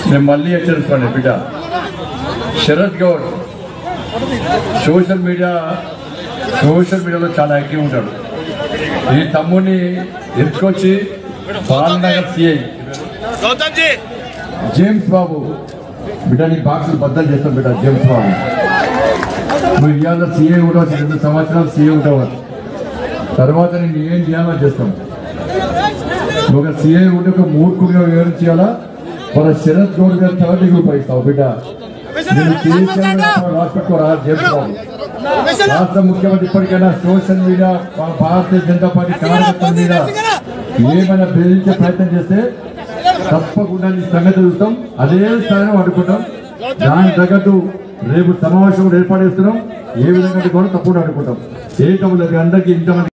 నేను మళ్ళీ హెచ్చరిస్తున్నాను బిడ్డ Sharath Goud social media social మీడియాలో చాలా యాక్టివ్ ఉంటాడు ఈ తమ్ముడిని ఎత్తుకొచ్చి బాలనగర్ సిఐ గౌతమ్ జీ జేమ్స్ బాబు బిడ్డ నీ బాక్సులు బద్దలు చేస్తాం బిడ్డ జేమ్స్ బాబు నువ్వు ఇవాళ సీఏ ఉండవచ్చు రెండు సంవత్సరాలు సీఏ ఉండవచ్చు తర్వాత నేను ఏం చేయాలో చేస్తాం నువ్వు ఒక సీఏ ఉంటే ఒక మూర్ఖుడిగా వివరణ చేయాలా మన శరత్ గౌడ్ గారు థర్డ్ డిగ్రీ పైస్తావు బిడ్డ నేను కేసీఆర్ రాష్ట్రకోరా జేమ్స్ బాబు రాష్ట్ర ముఖ్యమంత్రి ఇప్పటికైనా సోషల్ మీడియా భా- భారతీయ జనతా పార్టీ కార్యకర్తల మీద ఏమైనా బెదిరించే ప్రయత్నం చేస్తే తప్పకుండా నీ సంగతి చూస్తాం అదే స్థాయిలో అడుగుతాం దాని తగ్గట్టు రేపు సమావేశం కూడా ఏర్పాటు చేస్తున్నాం ఏ విధంగా కూడా తప్పకుండా అడుగుతాం ఏ కబులు అందరికీ ఇంతమంది